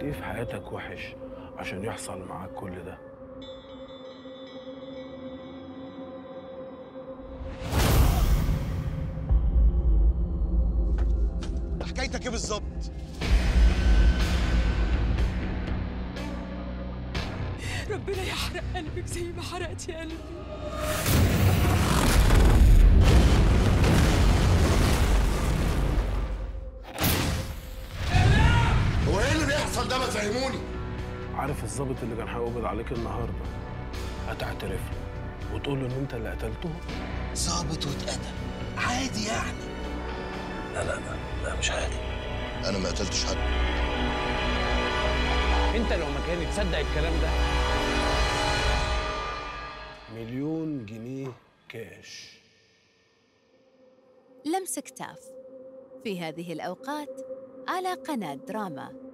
ايه في حياتك وحش عشان يحصل معاك كل ده حكايتك ايه بالظبط ربنا يحرق قلبك زي ما حرقتي قلبي هو ايه اللي بيحصل ده ما تفهموني عارف الضابط اللي كان هيقبض عليك النهارده هتعترف له وتقول له ان انت اللي قتلته ظابط واتقتل عادي يعني لا لا لا لا مش عادي انا ما قتلتش حد انت لو مكاني تصدق الكلام ده مليون جنيه كاش لمس كتاف في هذه الأوقات على قناة دراما